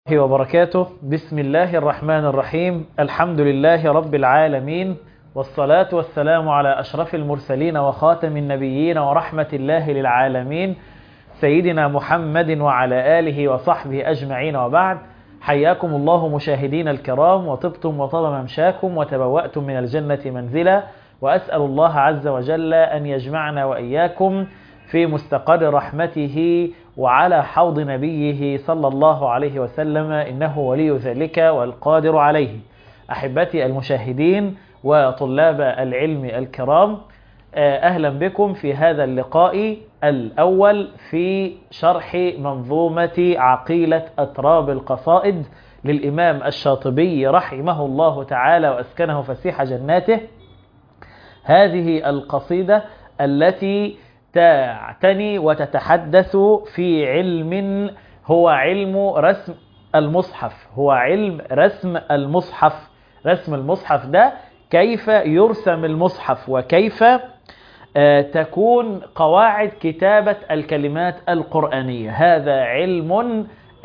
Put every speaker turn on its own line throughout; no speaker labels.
وبركاته بسم الله الرحمن الرحيم الحمد لله رب العالمين والصلاة والسلام على أشرف المرسلين وخاتم النبيين ورحمة الله للعالمين سيدنا محمد وعلى آله وصحبه أجمعين وبعد حياكم الله مشاهدين الكرام وطبتم وطاب ممشاكم وتبوأتم من الجنة منزلا وأسأل الله عز وجل أن يجمعنا وإياكم في مستقر رحمته وعلى حوض نبيه صلى الله عليه وسلم إنه ولي ذلك والقادر عليه أحبتي المشاهدين وطلاب العلم الكرام أهلا بكم في هذا اللقاء الأول في شرح منظومة عقيلة أتراب القصائد للإمام الشاطبي رحمه الله تعالى وأسكنه فسيح جناته هذه القصيدة التي تعتني وتتحدث في علم هو علم رسم المصحف هو علم رسم المصحف رسم المصحف ده كيف يرسم المصحف وكيف تكون قواعد كتابة الكلمات القرآنية هذا علم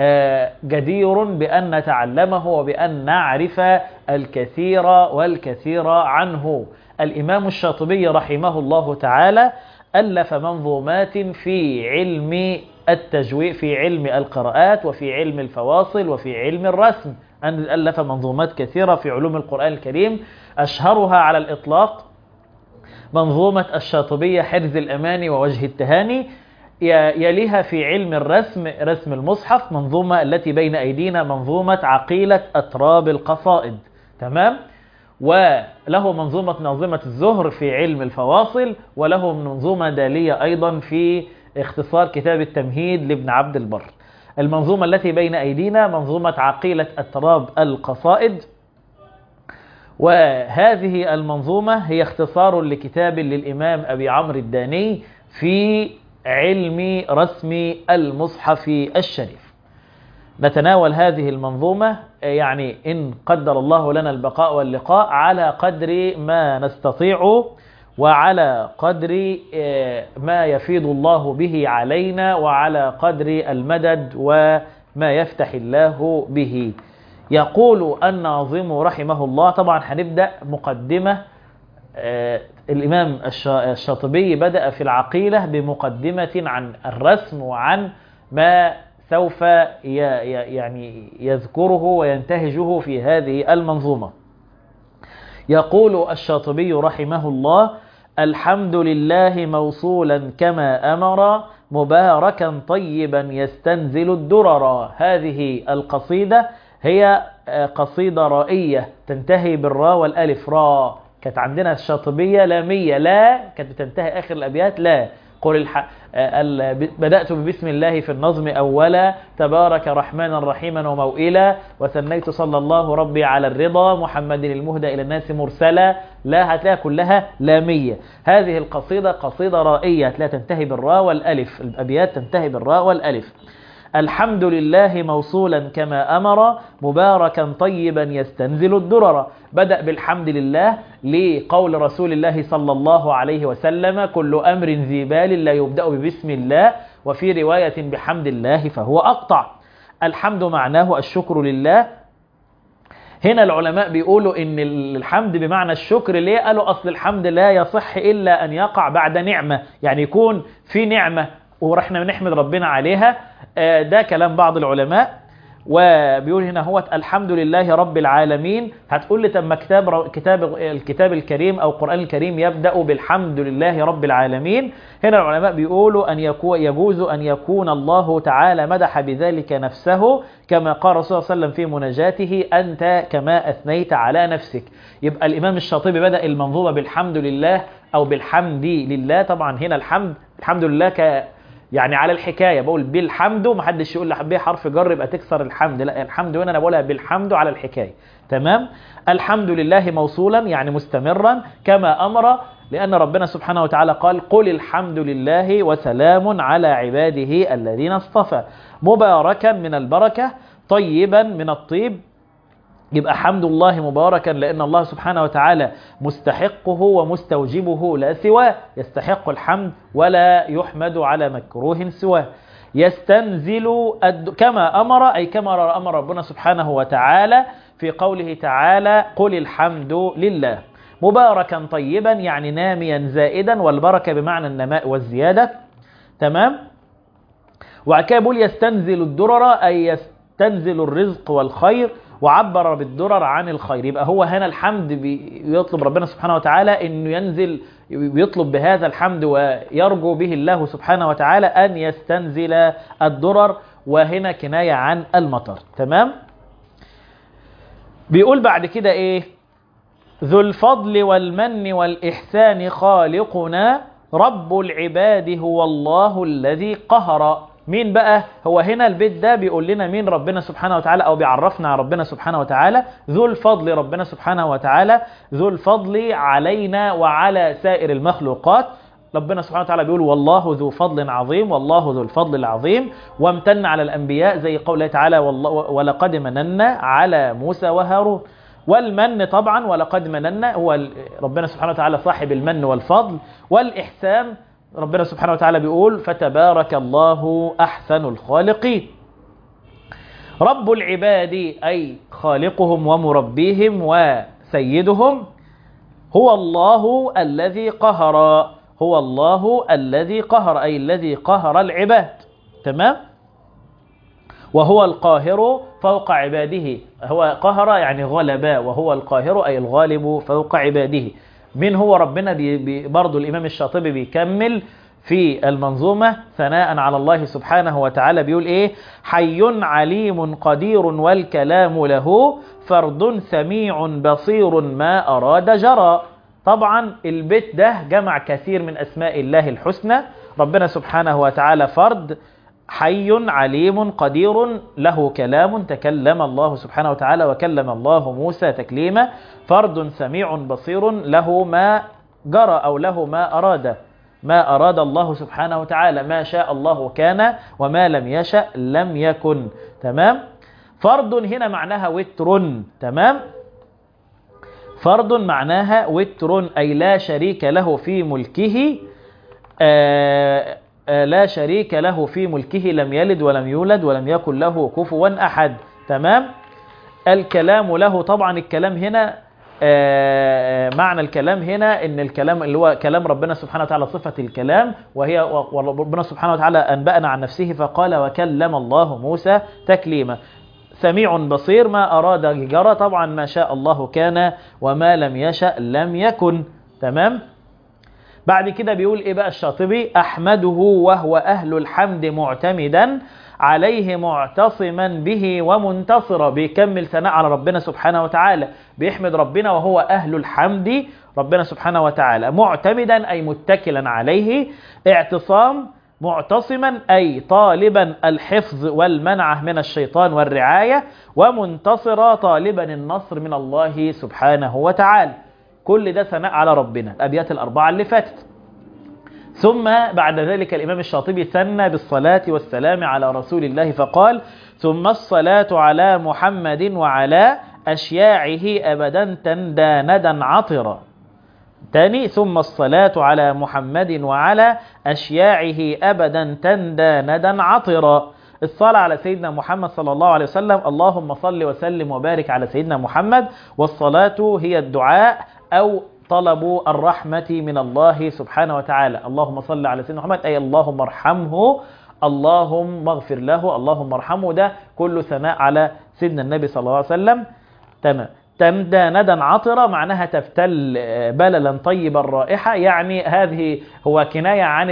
جدير بأن نتعلمه وبأن نعرف الكثير والكثير عنه الإمام الشاطبي رحمه الله تعالى ألف منظومات في علم التجويد في علم القراءات وفي علم الفواصل وفي علم الرسم أن ألف منظومات كثيرة في علوم القرآن الكريم أشهرها على الإطلاق منظومة الشاطبية حرز الأماني ووجه التهاني يليها في علم الرسم رسم المصحف منظومة التي بين أيدينا منظومة عقيلة أتراب القصائد تمام؟ وله منظومة ناظمة الزهر في علم الفواصل وله منظومة دالية أيضا في اختصار كتاب التمهيد لابن عبد البر المنظومة التي بين أيدينا منظومة عقيلة أتراب القصائد وهذه المنظومة هي اختصار لكتاب للإمام أبي عمرو الداني في علم رسم المصحف الشريف نتناول هذه المنظومة يعني إن قدر الله لنا البقاء واللقاء على قدر ما نستطيع وعلى قدر ما يفيض الله به علينا وعلى قدر المدد وما يفتح الله به يقول الناظم رحمه الله طبعا هنبدأ مقدمة الإمام الشاطبي بدأ في العقيلة بمقدمة عن الرسم وعن ما سوف يعني يذكره وينتهجه في هذه المنظومة يقول الشاطبي رحمه الله الحمد لله موصولا كما أمر مباركا طيبا يستنزل الدرر هذه القصيدة هي قصيدة رائية تنتهي بالراء والألف راء كانت عندنا الشاطبية لامية لا كانت بتنتهي آخر الأبيات لا قل الح... بدأت ببسم الله في النظم أولا تبارك رحمنا رحيما وموئلا وثنيت صلى الله ربي على الرضا محمد المهدى إلى الناس مرسلا لا هتلاقيها كلها لامية هذه القصيدة قصيدة رائية هتلاقيها تنتهي بالراء والألف الأبيات تنتهي بالراء والألف الحمد لله موصولا كما أمر مباركا طيبا يستنزل الدرر بدأ بالحمد لله لقول رسول الله صلى الله عليه وسلم كل أمر ذي بال لا يبدأ ببسم الله وفي رواية بحمد الله فهو أقطع الحمد معناه الشكر لله هنا العلماء بيقولوا ان الحمد بمعنى الشكر ليه قالوا اصل الحمد لا يصح الا ان يقع بعد نعمة يعني يكون في نعمة ورحنا نحمد ربنا عليها ده كلام بعض العلماء وبيقول هنا هو الحمد لله رب العالمين هتقول لي طب كتاب كتاب الكتاب الكريم او القران الكريم يبدا بالحمد لله رب العالمين هنا العلماء بيقولوا ان يكون يجوز ان يكون الله تعالى مدح بذلك نفسه كما قال رسول الله صلى الله عليه وسلم في مناجاته انت كما اثنيت على نفسك يبقى الامام الشاطبي بدا المنظومه بالحمد لله او بالحمد لله طبعا هنا الحمد الحمد لله ك يعني على الحكاية بقول بالحمد ومحدش يقول لي حرف جر يبقى تكسر الحمد لا الحمد هنا انا بقولها بالحمد على الحكاية تمام الحمد لله موصولا يعني مستمرا كما أمر لأن ربنا سبحانه وتعالى قال قل الحمد لله وسلام على عباده الذين اصطفى مباركا من البركة طيبا من الطيب يبقى حمد الله مباركا لأن الله سبحانه وتعالى مستحقه ومستوجبه لا سواه يستحق الحمد ولا يحمد على مكروه سواه يستنزل الد... كما أمر أي كما أمر ربنا سبحانه وتعالى في قوله تعالى قل الحمد لله مباركا طيبا يعني ناميا زائدا والبركة بمعنى النماء والزيادة تمام وبعد كده بيقول يستنزل الدرر أي يستنزل الرزق والخير وعبر بالدرر عن الخير يبقى هو هنا الحمد بيطلب ربنا سبحانه وتعالى انه ينزل بيطلب بهذا الحمد ويرجو به الله سبحانه وتعالى ان يستنزل الدرر وهنا كناية عن المطر تمام بيقول بعد كده ايه ذو الفضل والمن والإحسان خالقنا رب العباد هو الله الذي قهر مين بقى هو هنا البيت ده بيقول لنا مين ربنا سبحانه وتعالى او بيعرفنا على ربنا سبحانه وتعالى ذو الفضل ربنا سبحانه وتعالى ذو الفضل علينا وعلى سائر المخلوقات ربنا سبحانه وتعالى بيقول والله ذو فضل عظيم والله ذو الفضل العظيم وامتن على الانبياء زي قوله تعالى والله ولقد مننا على موسى وهارون والمن طبعا ولقد مننا هو ربنا سبحانه وتعالى صاحب المن والفضل والإحسان ربنا سبحانه وتعالى بيقول فتبارك الله أحسن الخالقين رب العباد أي خالقهم ومربيهم وسيدهم هو الله الذي قهر هو الله الذي قهر أي الذي قهر العباد تمام وهو القاهر فوق عباده هو قهر يعني غلب وهو القاهر أي الغالب فوق عباده من هو ربنا بي بي برضو الإمام الشاطبي بيكمل في المنظومة ثناء على الله سبحانه وتعالى بيقول إيه حي عليم قدير والكلام له فرد سميع بصير ما أراد جرى طبعا البيت ده جمع كثير من أسماء الله الحسنى ربنا سبحانه وتعالى فرد حي عليم قدير له كلام تكلم الله سبحانه وتعالى وكلم الله موسى تكليما فرد سميع بصير له ما جرى أو له ما أراد ما أراد الله سبحانه وتعالى ما شاء الله كان وما لم يشأ لم يكن تمام فرد هنا معناها وتر تمام فرد معناها وتر أي لا شريك له في ملكه آه لا شريك له في ملكه لم يلد ولم يولد ولم يكن له كفوا أحد تمام الكلام له طبعا الكلام هنا معنى الكلام هنا ان الكلام اللي هو كلام ربنا سبحانه وتعالى صفة الكلام وهي وربنا سبحانه وتعالى أنبأنا عن نفسه فقال وكلم الله موسى تكليما سميع بصير ما أراد جرى طبعا ما شاء الله كان وما لم يشأ لم يكن تمام بعد كده بيقول ايه بقى الشاطبي احمده وهو اهل الحمد معتمدا عليه معتصما به ومنتصرا بيكمل ثناء على ربنا سبحانه وتعالى بيحمد ربنا وهو اهل الحمد ربنا سبحانه وتعالى معتمدا اي متكلا عليه اعتصام معتصما اي طالبا الحفظ والمنعه من الشيطان والرعايه ومنتصرا طالبا النصر من الله سبحانه وتعالى كل ده ثناء على ربنا الأبيات الأربعة اللي فاتت ثم بعد ذلك الإمام الشاطبي ثنى بالصلاة والسلام على رسول الله فقال ثم الصلاة على محمد وعلى أشياعه أبدا تندى ندى عطرا تاني ثم الصلاة على محمد وعلى أشياعه أبدا تندى ندى عطرا الصلاة على سيدنا محمد صلى الله عليه وسلم اللهم صل وسلم وبارك على سيدنا محمد والصلاة هي الدعاء أو طلب الرحمة من الله سبحانه وتعالى اللهم صل على سيدنا محمد أي اللهم ارحمه اللهم اغفر له اللهم ارحمه ده كله ثناء على سيدنا النبي صلى الله عليه وسلم تمام تمدى ندى عطرة معناها تفتل بللا طيب الرائحة يعني هذه هو كناية عن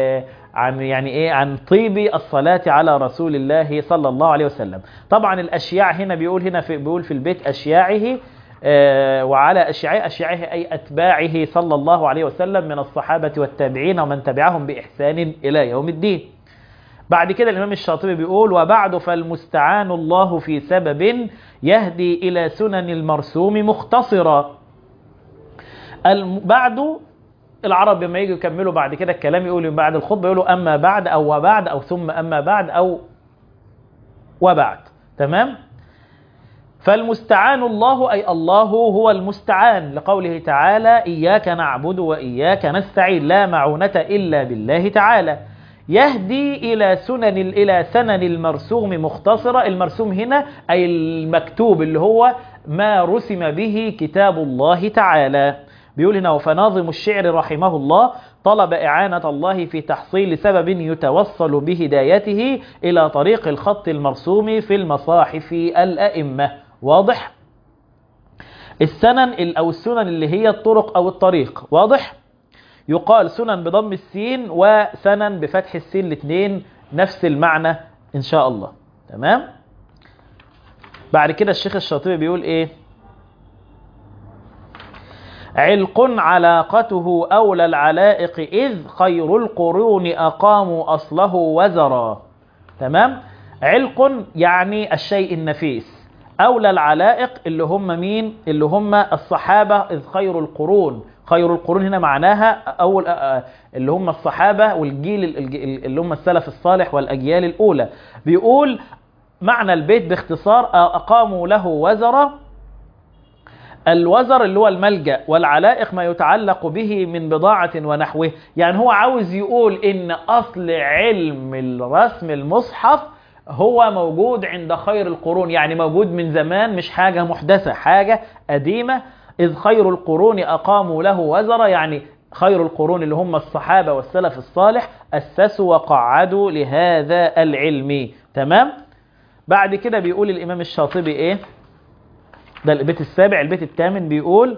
عن يعني ايه عن طيب الصلاة على رسول الله صلى الله عليه وسلم طبعا الاشياع هنا بيقول هنا في بيقول في البيت اشياعه آه وعلى اشياعه اشياعه اي اتباعه صلى الله عليه وسلم من الصحابة والتابعين ومن تبعهم باحسان الى يوم الدين بعد كده الامام الشاطبي بيقول وبعد فالمستعان الله في سبب يهدي الى سنن المرسوم مختصرا بعد العرب لما يجوا يكملوا بعد كده الكلام يقولوا بعد الخطبه يقولوا اما بعد او وبعد او ثم اما بعد او وبعد تمام فالمستعان الله اي الله هو المستعان لقوله تعالى اياك نعبد واياك نستعين لا معونه الا بالله تعالى يهدي إلى سنن إلى سنن المرسوم مختصرة المرسوم هنا أي المكتوب اللي هو ما رسم به كتاب الله تعالى بيقول هنا فناظم الشعر رحمه الله طلب إعانة الله في تحصيل سبب يتوصل بهدايته إلى طريق الخط المرسوم في المصاحف الأئمة واضح؟ السنن أو السنن اللي هي الطرق أو الطريق واضح؟ يقال سنن بضم السين وسنن بفتح السين الاثنين نفس المعنى إن شاء الله تمام؟ بعد كده الشيخ الشاطبي بيقول إيه؟ علق علاقته أولى العلائق إذ خير القرون أقاموا أصله وزرا تمام علق يعني الشيء النفيس أولى العلائق اللي هم مين اللي هم الصحابة إذ خير القرون خير القرون هنا معناها أول اللي هم الصحابة والجيل اللي هم السلف الصالح والأجيال الأولى بيقول معنى البيت باختصار أقاموا له وزرا الوزر اللي هو الملجأ والعلائق ما يتعلق به من بضاعة ونحوه يعني هو عاوز يقول ان اصل علم الرسم المصحف هو موجود عند خير القرون يعني موجود من زمان مش حاجة محدثة حاجة قديمة إذ خير القرون أقاموا له وزر يعني خير القرون اللي هم الصحابة والسلف الصالح أسسوا وقعدوا لهذا العلم تمام بعد كده بيقول الإمام الشاطبي إيه ده البيت السابع البيت الثامن بيقول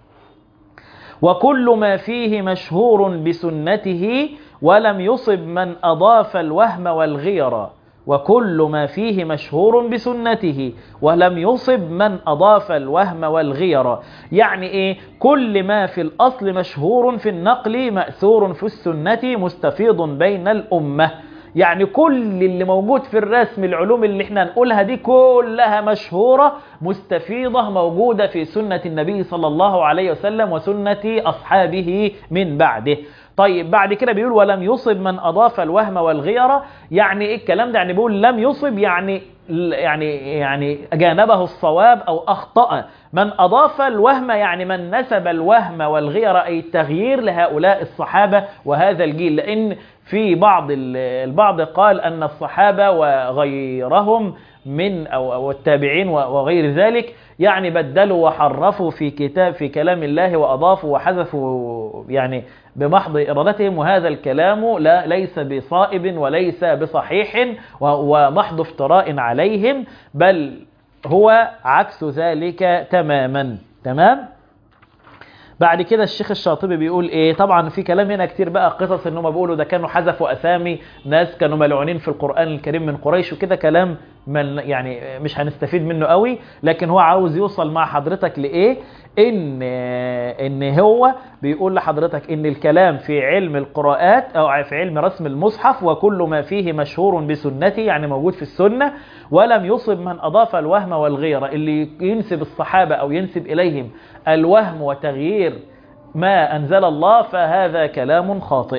وكل ما فيه مشهور بسنته ولم يصب من أضاف الوهم والغير وكل ما فيه مشهور بسنته ولم يصب من أضاف الوهم والغير يعني إيه كل ما في الأصل مشهور في النقل مأثور في السنة مستفيض بين الأمة يعني كل اللي موجود في الرسم العلوم اللي احنا نقولها دي كلها مشهورة مستفيضة موجودة في سنة النبي صلى الله عليه وسلم وسنة أصحابه من بعده طيب بعد كده بيقول ولم يصب من أضاف الوهم والغيرة يعني ايه الكلام ده يعني بيقول لم يصب يعني يعني يعني جانبه الصواب أو أخطأ من أضاف الوهم يعني من نسب الوهم والغيرة أي التغيير لهؤلاء الصحابة وهذا الجيل لأن في بعض البعض قال أن الصحابة وغيرهم من أو, أو التابعين وغير ذلك يعني بدلوا وحرفوا في كتاب في كلام الله وأضافوا وحذفوا يعني بمحض إرادتهم وهذا الكلام لا ليس بصائب وليس بصحيح ومحض افتراء عليهم بل هو عكس ذلك تماما تمام بعد كده الشيخ الشاطبي بيقول ايه طبعا في كلام هنا كتير بقى قصص ان هم بيقولوا ده كانوا حذفوا اسامي ناس كانوا ملعونين في القران الكريم من قريش وكده كلام من يعني مش هنستفيد منه قوي لكن هو عاوز يوصل مع حضرتك لايه ان ان هو بيقول لحضرتك ان الكلام في علم القراءات او في علم رسم المصحف وكل ما فيه مشهور بسنتي يعني موجود في السنه ولم يصب من اضاف الوهم والغيره اللي ينسب الصحابه او ينسب اليهم الوهم وتغيير ما انزل الله فهذا كلام خاطئ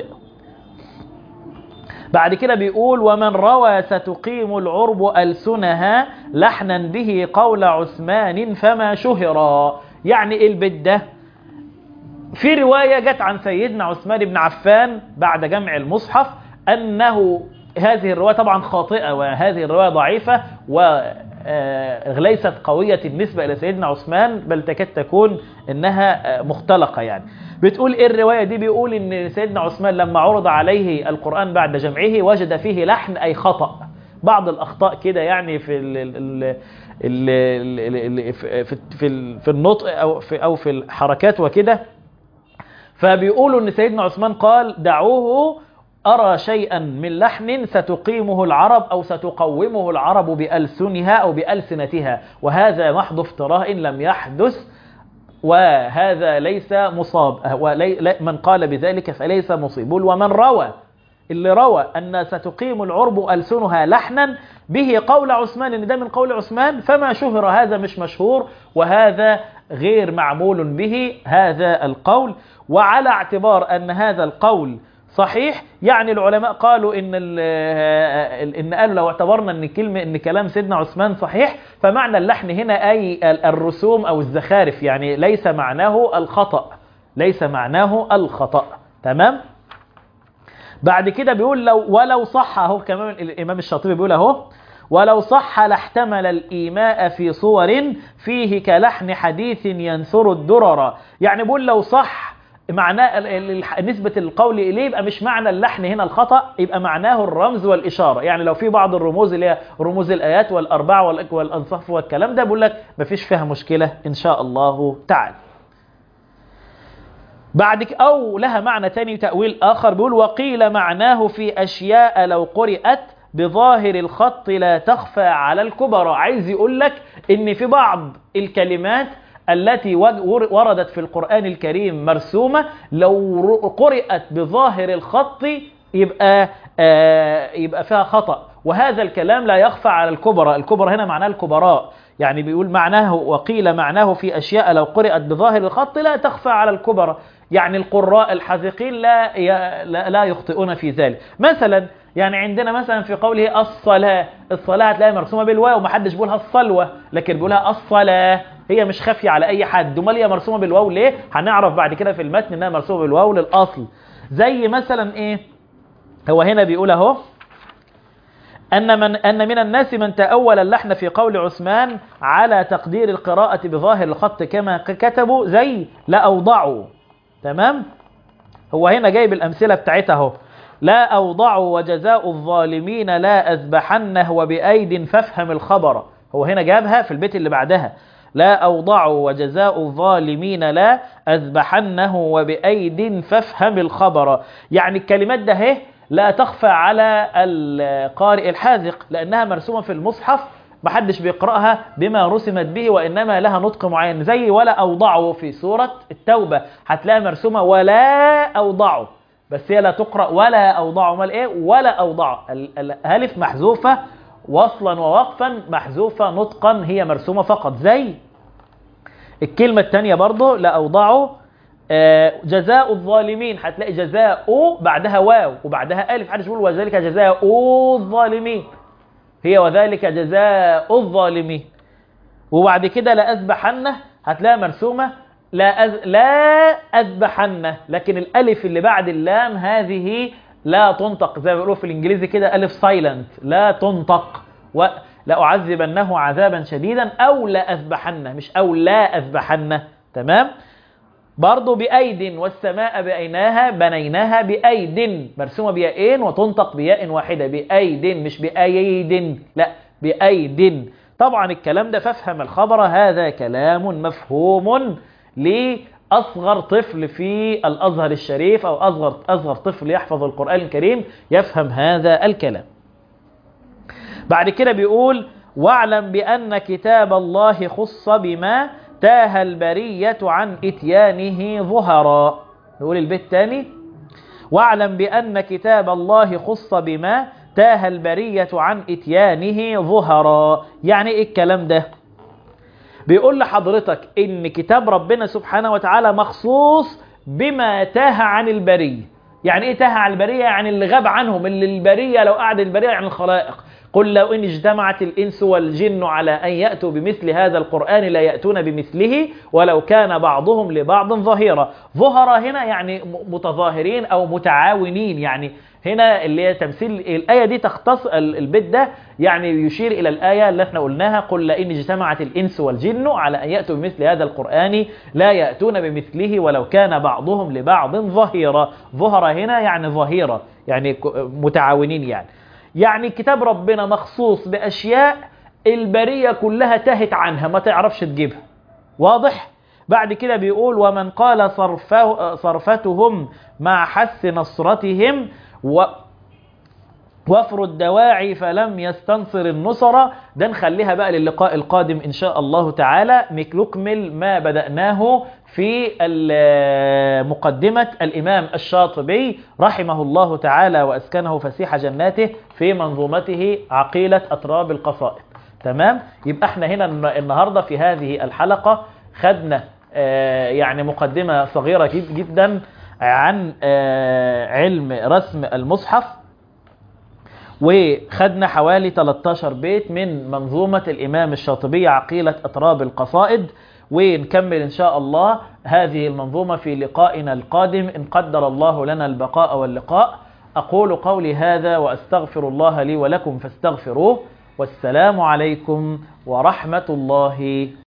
بعد كده بيقول ومن روى ستقيم العرب ألسنها لحنا به قول عثمان فما شهرا يعني البيت ده في رواية جت عن سيدنا عثمان بن عفان بعد جمع المصحف أنه هذه الرواية طبعا خاطئة وهذه الرواية ضعيفة وليست قوية النسبة إلى سيدنا عثمان بل تكاد تكون إنها مختلقة يعني بتقول إيه الرواية دي بيقول إن سيدنا عثمان لما عرض عليه القرآن بعد جمعه وجد فيه لحن أي خطأ بعض الأخطاء كده يعني في ال ال ال في في في النطق او في او في الحركات وكده فبيقولوا ان سيدنا عثمان قال دعوه ارى شيئا من لحن ستقيمه العرب او ستقومه العرب بالسنها او بالسنتها وهذا محض افتراء لم يحدث وهذا ليس مصاب من قال بذلك فليس مصيب ومن روى اللي روى أن ستقيم العرب ألسنها لحنا به قول عثمان إن ده من قول عثمان فما شهر هذا مش مشهور وهذا غير معمول به هذا القول وعلى اعتبار أن هذا القول صحيح يعني العلماء قالوا ان ان قالوا لو اعتبرنا ان كلمه ان كلام سيدنا عثمان صحيح فمعنى اللحن هنا اي الرسوم او الزخارف يعني ليس معناه الخطا ليس معناه الخطا تمام بعد كده بيقول لو ولو صح اهو كمان الامام الشاطبي بيقول اهو ولو صح لاحتمل الايماء في صور فيه كلحن حديث ينثر الدرر يعني بيقول لو صح معناه نسبة القول إليه يبقى مش معنى اللحن هنا الخطأ يبقى معناه الرمز والإشارة يعني لو في بعض الرموز اللي هي رموز الآيات والأربعة والأنصاف والكلام ده بيقول لك مفيش فيها مشكلة إن شاء الله تعالى بعد أو لها معنى تاني تأويل آخر بيقول وقيل معناه في أشياء لو قرأت بظاهر الخط لا تخفى على الكبرى عايز يقول لك إن في بعض الكلمات التي وردت في القرآن الكريم مرسومة لو قرأت بظاهر الخط يبقى آه يبقى فيها خطأ وهذا الكلام لا يخفى على الكبرى الكبرى هنا معناه الكبراء يعني بيقول معناه وقيل معناه في أشياء لو قرأت بظاهر الخط لا تخفى على الكبرى يعني القراء الحاذقين لا لا, لا يخطئون في ذلك مثلا يعني عندنا مثلا في قوله الصلاة الصلاة هتلاقيها مرسومة بالواو ومحدش بيقولها الصلوة لكن بيقولها الصلاة هي مش خافية على أي حد امال هي مرسومة بالواو ليه هنعرف بعد كده في المتن إنها مرسومة بالواو للأصل زي مثلا إيه هو هنا بيقول أهو أن من أن من الناس من تأول اللحن في قول عثمان على تقدير القراءة بظاهر الخط كما كتبوا زي لأوضعوا تمام هو هنا جايب الأمثلة بتاعتها اهو لا أوضعوا وجزاء الظالمين لا أذبحنه وبأيد فافهم الخبر هو هنا جابها في البيت اللي بعدها لا أوضعوا وجزاء الظالمين لا أذبحنه وبأيد فافهم الخبر يعني الكلمات ده هي لا تخفى على القارئ الحاذق لأنها مرسومة في المصحف محدش بيقرأها بما رسمت به وإنما لها نطق معين زي ولا أوضعوا في سورة التوبة هتلاقيها مرسومة ولا أوضعوا بس هي لا تقرأ ولا أوضعوا مال إيه ولا أوضعوا الألف محذوفة وصلا ووقفا محذوفة نطقا هي مرسومة فقط زي الكلمة الثانية برضه لا أوضعوا جزاء الظالمين هتلاقي جزاء بعدها واو وبعدها ألف حدش يقول وذلك جزاء الظالمين هي وذلك جزاء الظالمين وبعد كده لا أذبحنه هتلاقيها مرسومة لا أز... لا أذبحنه لكن الألف اللي بعد اللام هذه لا تنطق زي ما بيقولوا في الإنجليزي كده ألف سايلنت لا تنطق و... لأعذبنه عذابا شديدا أو لا أذبحنه مش أو لا أذبحنه تمام برضه بأيد والسماء بأيناها بنيناها بأيد مرسومة بيائين وتنطق بياء واحدة بأيد مش بأيد لا بأيد طبعا الكلام ده فافهم الخبر هذا كلام مفهوم لأصغر طفل في الأزهر الشريف أو أصغر, أصغر طفل يحفظ القرآن الكريم يفهم هذا الكلام بعد كده بيقول واعلم بأن كتاب الله خص بما تاه البرية عن إتيانه ظهرا نقول البيت تاني واعلم بأن كتاب الله خص بما تاه البرية عن إتيانه ظهرا يعني إيه الكلام ده بيقول لحضرتك إن كتاب ربنا سبحانه وتعالى مخصوص بما تاه عن البرية يعني إيه تاه عن البرية يعني اللي غاب عنهم اللي البرية لو قعد البرية عن الخلائق قل لو إن اجتمعت الإنس والجن على أن يأتوا بمثل هذا القرآن لا يأتون بمثله ولو كان بعضهم لبعض ظهيرا ظهر هنا يعني متظاهرين أو متعاونين يعني هنا اللي هي تمثيل الآية دي تختص البيت ده يعني يشير إلى الآية اللي احنا قلناها قل لئن اجتمعت الإنس والجن على أن يأتوا بمثل هذا القرآن لا يأتون بمثله ولو كان بعضهم لبعض ظهيرا ظهر هنا يعني ظهيرة يعني متعاونين يعني يعني كتاب ربنا مخصوص بأشياء البرية كلها تهت عنها ما تعرفش تجيبها واضح؟ بعد كده بيقول ومن قال صرفه صرفتهم مع حث نصرتهم و وفر الدواعي فلم يستنصر النصرة ده نخليها بقى للقاء القادم إن شاء الله تعالى نكمل ما بدأناه في مقدمة الإمام الشاطبي رحمه الله تعالى وأسكنه فسيح جناته في منظومته عقيلة أطراب القصائد تمام يبقى احنا هنا النهاردة في هذه الحلقة خدنا يعني مقدمة صغيرة جدا عن علم رسم المصحف وخدنا حوالي 13 بيت من منظومة الإمام الشاطبي عقيلة أطراب القصائد ونكمل إن شاء الله هذه المنظومة في لقائنا القادم إن قدر الله لنا البقاء واللقاء أقول قولي هذا وأستغفر الله لي ولكم فاستغفروه والسلام عليكم ورحمة الله